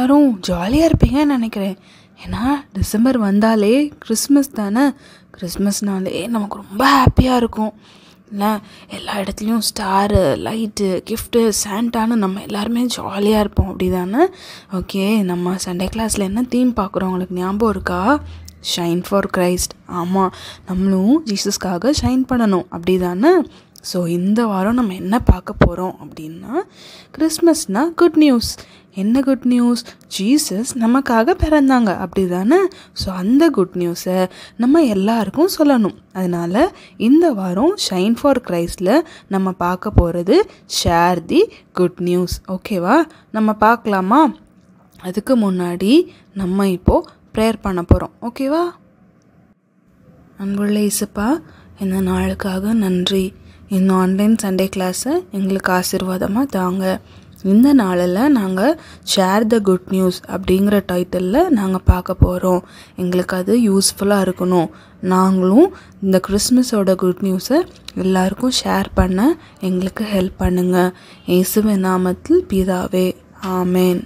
எல்லாரும் ஜாலியாக இருப்பீங்கன்னு நினைக்கிறேன் ஏன்னா டிசம்பர் வந்தாலே கிறிஸ்மஸ் தானே கிறிஸ்மஸ்னாலே நமக்கு ரொம்ப ஹாப்பியாக இருக்கும் இல்லை எல்லா இடத்துலையும் ஸ்டாரு லைட்டு கிஃப்ட்டு சாண்டான்னு நம்ம எல்லாருமே ஜாலியாக இருப்போம் அப்படி தானே ஓகே நம்ம சண்டே கிளாஸில் என்ன தீம் பார்க்குறோம் உங்களுக்கு ஞாபகம் இருக்கா ஷைன் ஃபார் கிரைஸ்ட் ஆமாம் நம்மளும் ஜீசஸ்க்காக ஷைன் பண்ணணும் அப்படி தானே ஸோ இந்த வாரம் நம்ம என்ன பார்க்க போகிறோம் அப்படின்னா கிறிஸ்மஸ்னால் குட் நியூஸ் என்ன குட் நியூஸ் ஜீசஸ் நமக்காக பிறந்தாங்க அப்படி தானே ஸோ அந்த குட் நியூஸை நம்ம எல்லாருக்கும் சொல்லணும் அதனால் இந்த வாரம் ஷைன் ஃபார் கிரைஸ்டில் நம்ம பார்க்க போகிறது ஷேர் தி குட் நியூஸ் ஓகேவா நம்ம பார்க்கலாமா அதுக்கு முன்னாடி நம்ம இப்போது ப்ரேயர் பண்ண போகிறோம் ஓகேவா அன்புள்ள இசப்பா இந்த நாளுக்காக நன்றி இந்த ஆன்லைன் சண்டே கிளாஸை எங்களுக்கு ஆசீர்வாதமாக தாங்க இந்த நாளில் நாங்கள் ஷேர் த குட் நியூஸ் அப்படிங்கிற டைட்டிலில் நாங்கள் பார்க்க போகிறோம் எங்களுக்கு அது யூஸ்ஃபுல்லாக இருக்கணும் நாங்களும் இந்த கிறிஸ்மஸோட குட் நியூஸை எல்லாருக்கும் ஷேர் பண்ண எங்களுக்கு ஹெல்ப் பண்ணுங்கள் இயேசுவின் நாமத்தில் பிதாவே ஆமேன்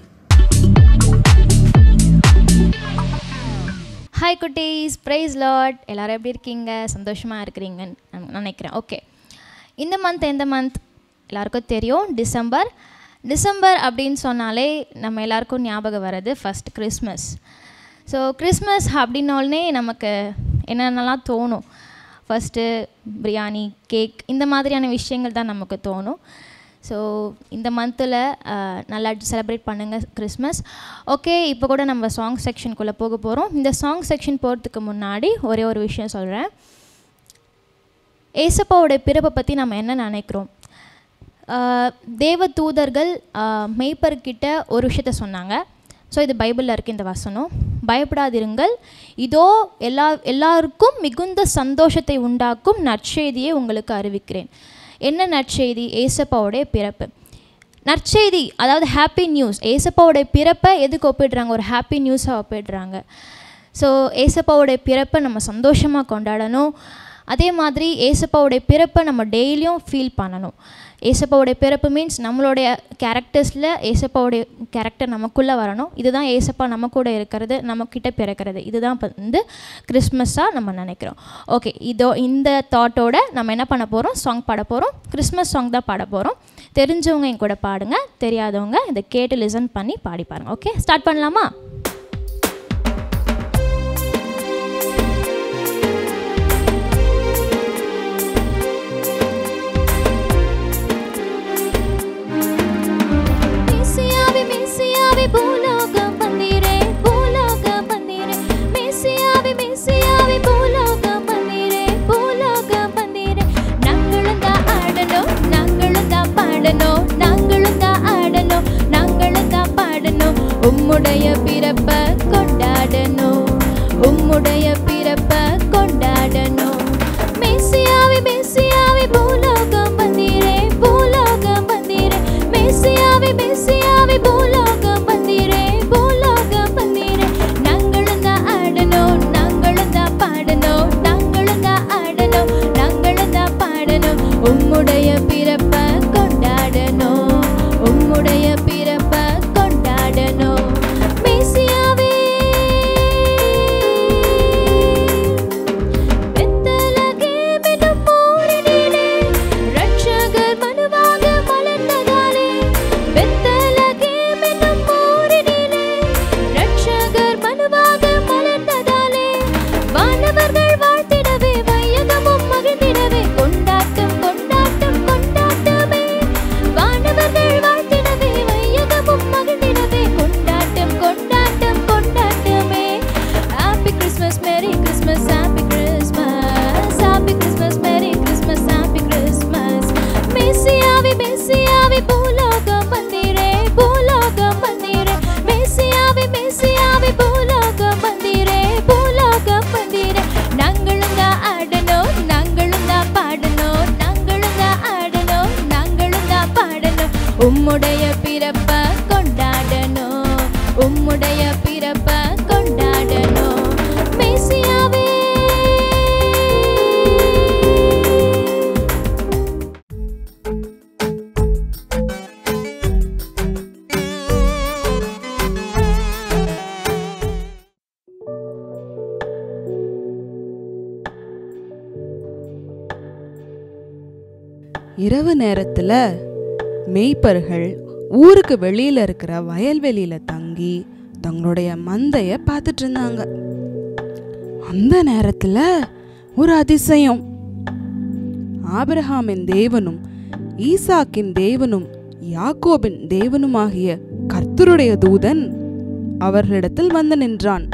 ஹாய் குட்டீஸ் ப்ரைஸ் லாட் எல்லாரும் எப்படி இருக்கீங்க சந்தோஷமாக இருக்கிறீங்கன்னு நான் நினைக்கிறேன் ஓகே இந்த மந்த் எந்த மந்த் எல்லாருக்கும் தெரியும் டிசம்பர் டிசம்பர் அப்படின்னு சொன்னாலே நம்ம எல்லாருக்கும் ஞாபகம் வர்றது ஃபஸ்ட் கிறிஸ்மஸ் ஸோ கிறிஸ்மஸ் அப்படின்னோடனே நமக்கு என்னென்னலாம் தோணும் ஃபஸ்ட்டு பிரியாணி கேக் இந்த மாதிரியான விஷயங்கள் தான் நமக்கு தோணும் ஸோ இந்த மந்தில் நல்லா செலிப்ரேட் பண்ணுங்கள் கிறிஸ்மஸ் ஓகே இப்போ கூட நம்ம சாங் செக்ஷனுக்குள்ளே போக போகிறோம் இந்த சாங் செக்ஷன் போகிறதுக்கு முன்னாடி ஒரே ஒரு விஷயம் சொல்கிறேன் ஏசப்பாவோடைய பிறப்பை பற்றி நம்ம என்ன நினைக்கிறோம் தேவ தூதர்கள் மெய்ப்பர்கிட்ட ஒரு விஷயத்த சொன்னாங்க ஸோ இது பைபிளில் இருக்குது இந்த வசனம் பயப்படாதிருங்கள் இதோ எல்லா எல்லாருக்கும் மிகுந்த சந்தோஷத்தை உண்டாக்கும் நற்செய்தியை உங்களுக்கு அறிவிக்கிறேன் என்ன நற்செய்தி ஏசப்பாவுடைய பிறப்பு நற்செய்தி அதாவது ஹாப்பி நியூஸ் ஏசப்பாவுடைய பிறப்பை எதுக்கு ஒப்பிடுறாங்க ஒரு ஹாப்பி நியூஸாக ஒப்பிடுறாங்க ஸோ ஏசப்பாவுடைய பிறப்பை நம்ம சந்தோஷமாக கொண்டாடணும் அதே மாதிரி ஏசப்பாவுடைய பிறப்பை நம்ம டெய்லியும் ஃபீல் பண்ணணும் ஏசப்பாவுடைய பிறப்பு மீன்ஸ் நம்மளுடைய கேரக்டர்ஸில் ஏசப்பாவுடைய கேரக்டர் நமக்குள்ளே வரணும் இதுதான் ஏசப்பா நம்ம கூட இருக்கிறது நம்மக்கிட்ட பிறக்கிறது இதுதான் வந்து கிறிஸ்மஸாக நம்ம நினைக்கிறோம் ஓகே இதோ இந்த தாட்டோட நம்ம என்ன பண்ண போகிறோம் சாங் பாட போகிறோம் கிறிஸ்மஸ் சாங் தான் பாட போகிறோம் தெரிஞ்சவங்க என் கூட பாடுங்க தெரியாதவங்க இதை கேட்டு லிசன் பண்ணி பாடி பாருங்கள் ஓகே ஸ்டார்ட் பண்ணலாமா பூலோகம் வந்தீரே பூலோகம் வந்தீரே மேசியாவி மேசியாவி பூலோகம் வந்தீரே பூலோகம் வந்தீரே நாங்களும் தான் ஆடணும் நாங்களும் தான் பாடணும் நாங்களும் தான் ஆடணும் நாங்களும் தான் பாடணும் உம்முடைய பிறப்ப கொண்டாடணும் உம்முடைய பிறப்ப கொண்டாடணும் மேசியாவி மேசியாவி பூலோகம் வந்தீரே பூலோகம் வந்தீரே மேசியாவி மேசியாவி பூலோகம் வந்தீரே பூலோகம் வந்தீரே நாங்களும் தான் ஆடணும் நாங்களும் தான் பாடணும் நாங்களும் தான் ஆடணும் நாங்களும் தான் பாடணும் உம்முடைய பிறப்ப கொண்டாடணும் உம்முடைய பிறப்ப கொண்டாடணும் மேசியாவே பெத்தலகேமெனும் ஊரினிலே ரட்சகர் மனுவாக மலர்ந்ததாலே பெத்தலகேமெனும் ஊரினிலே ரட்சகர் மனுவாக மலர்ந்ததாலே வானவர்கள் வாழ்த்திடவே வையகமும் மகிழ்ந்திடவே கொண்டாட்டம் கொண்டாட்டம் கொண்டாட்டமே வானவர்கள் வாழ்த்திடவே வையகமும் மகிழ்ந்திடவே கொண்டாட்டம் கொண்டாட்டம் கொண்டாட்டமே happy Christmas merry Christmas happy Christmas happy Christmas merry Christmas happy Christmas மேசியாவி மேசியாவி பூலோகம் வந்தீரே பூலோகம் வந்தீரே மேசியாவி மேசியாவி பூலோகம் வந்தீரே பூலோகம் வந்தீரே நாங்களும் தான் ஆடணும் நாங்களும் தான் பாடணும் நாங்களும் தான் ஆடணும் நாங்களும் தான் பாடணும் உம்முடைய பிறப்ப கொண்டாடணும் உம்முடைய பிறப்ப கொண்டாடணும் மேசியாவே இரவு நேரத்தில் மேய்ப்பர்கள் ஊருக்கு வெளியில் இருக்கிற வயல்வெளியில் தங்கி தங்களுடைய மந்தைய பார்த்துட்டு இருந்தாங்க அந்த நேரத்தில் ஒரு அதிசயம் ஆபிரகாமின் தேவனும் ஈசாக்கின் தேவனும் யாக்கோபின் தேவனுமாகிய கர்த்தருடைய தூதன் அவர்களிடத்தில் வந்து நின்றான்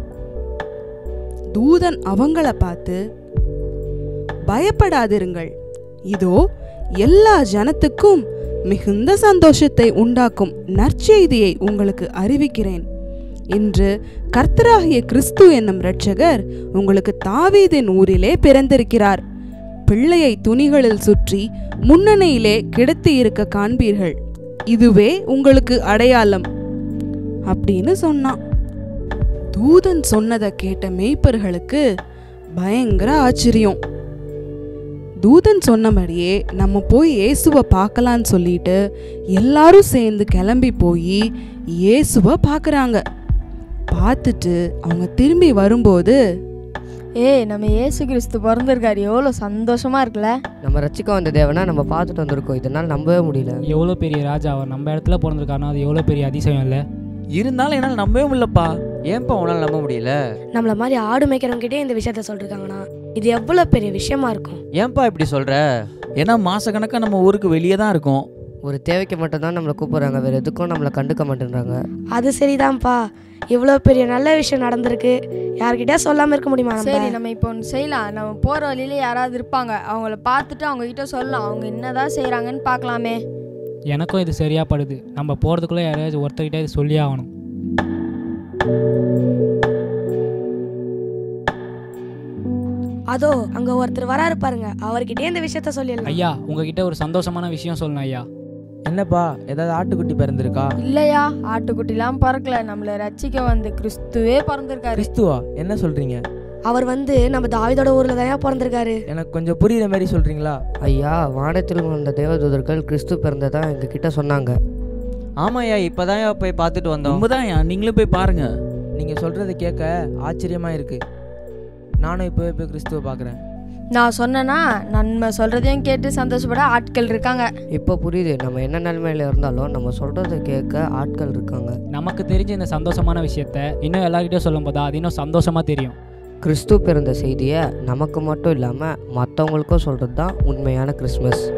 தூதன் அவங்கள பார்த்து பயப்படாதிருங்கள் இதோ எல்லா ஜனத்துக்கும் மிகுந்த சந்தோஷத்தை உண்டாக்கும் நற்செய்தியை உங்களுக்கு அறிவிக்கிறேன் இன்று கர்த்தராகிய கிறிஸ்து என்னும் இரட்சகர் உங்களுக்கு தாவீதின் ஊரிலே பிறந்திருக்கிறார் பிள்ளையை துணிகளில் சுற்றி முன்னணியிலே கிடத்தி இருக்க காண்பீர்கள் இதுவே உங்களுக்கு அடையாளம் அப்படின்னு சொன்னான் தூதன் சொன்னதை கேட்ட மேய்ப்பர்களுக்கு பயங்கர ஆச்சரியம் தூதன் சொன்னபடியே நம்ம போய் இயேசுவை பார்க்கலான்னு சொல்லிட்டு எல்லாரும் சேர்ந்து கிளம்பி போய் இயேசுவை பார்க்குறாங்க பார்த்துட்டு அவங்க திரும்பி வரும்போது ஏய் நம்ம இயேசு கிறிஸ்து பிறந்திருக்காரு எவ்வளோ சந்தோஷமா இருக்குல்ல நம்ம ரட்சிக்க வந்த தேவனா நம்ம பார்த்துட்டு வந்திருக்கோம் இதனால் நம்பவே முடியல எவ்வளோ பெரிய ராஜா அவர் நம்ம இடத்துல பிறந்திருக்காருன்னா அது எவ்வளோ பெரிய அதிசயம் இல்லை இருந்தாலும் என்னால் நம்பவே முடியலப்பா ஏன்பா உன்னால் நம்ப முடியல நம்மள மாதிரி ஆடு மேய்க்கிறவங்கிட்டே இந்த விஷயத்த சொல்லிருக்காங்கன்னா இது எவ்வளோ பெரிய விஷயமா இருக்கும் ஏன்பா இப்படி சொல்ற ஏன்னா மாசக்கணக்காக நம்ம ஊருக்கு வெளியே தான் இருக்கோம் ஒரு தேவைக்கு மட்டும் தான் நம்மளை கூப்பிடுறாங்க வேறு எதுக்கும் நம்மளை கண்டுக்க மாட்டேன்றாங்க அது சரிதான்ப்பா இவ்வளோ பெரிய நல்ல விஷயம் நடந்திருக்கு யார்கிட்டயா சொல்லாமல் இருக்க முடியுமா நம்ம? சரி நம்ம இப்போ ஒன்று செய்யலாம் நம்ம போகிற வழியில யாராவது இருப்பாங்க அவங்கள பார்த்துட்டு அவங்க கிட்ட சொல்லலாம் அவங்க என்னதான் செய்கிறாங்கன்னு பார்க்கலாமே எனக்கும் இது சரியா படுது நம்ம போகிறதுக்குள்ளே யாரையாச்சும் ஒருத்தர்கிட்ட இது சொல்லி ஆகணும் அதோ அங்க ஒருத்தர் வராரு பாருங்க அவர்கிட்டயே இந்த விஷயத்த சொல்லிடலாம் ஐயா உங்ககிட்ட ஒரு சந்தோஷமான விஷயம் சொல்லணும் ஐயா என்னப்பா ஏதாவது ஆட்டுக்குட்டி பிறந்திருக்கா இல்லையா ஆட்டுக்குட்டிலாம் பிறக்கல நம்மளை ரட்சிக்க வந்து கிறிஸ்துவே பிறந்திருக்காரு கிறிஸ்துவா என்ன சொல்றீங்க அவர் வந்து நம்ம தாவிதோட ஊர்ல தான் பிறந்திருக்காரு எனக்கு கொஞ்சம் புரியுற மாதிரி சொல்றீங்களா ஐயா வானத்தில் வந்த தேவதூதர்கள் கிறிஸ்து பிறந்ததா எங்ககிட்ட சொன்னாங்க ஆமாய்யா இப்போதான் போய் பார்த்துட்டு வந்தோம் உண்மைதான் நீங்களும் போய் பாருங்க நீங்க சொல்றதை கேட்க ஆச்சரியமா இருக்கு நானும் இப்போவே போய் கிறிஸ்துவை பார்க்குறேன் நான் சொன்னேன்னா நன்மை சொல்கிறதையும் கேட்டு சந்தோஷப்பட ஆட்கள் இருக்காங்க இப்போ புரியுது நம்ம என்ன நிலைமையில இருந்தாலும் நம்ம சொல்கிறத கேட்க ஆட்கள் இருக்காங்க நமக்கு தெரிஞ்ச இந்த சந்தோஷமான விஷயத்த இன்னும் எல்லார்கிட்டயும் சொல்லும் போது அது இன்னும் சந்தோஷமா தெரியும் கிறிஸ்து பிறந்த செய்தியை நமக்கு மட்டும் இல்லாமல் மற்றவங்களுக்கும் சொல்கிறது தான் உண்மையான கிறிஸ்மஸ்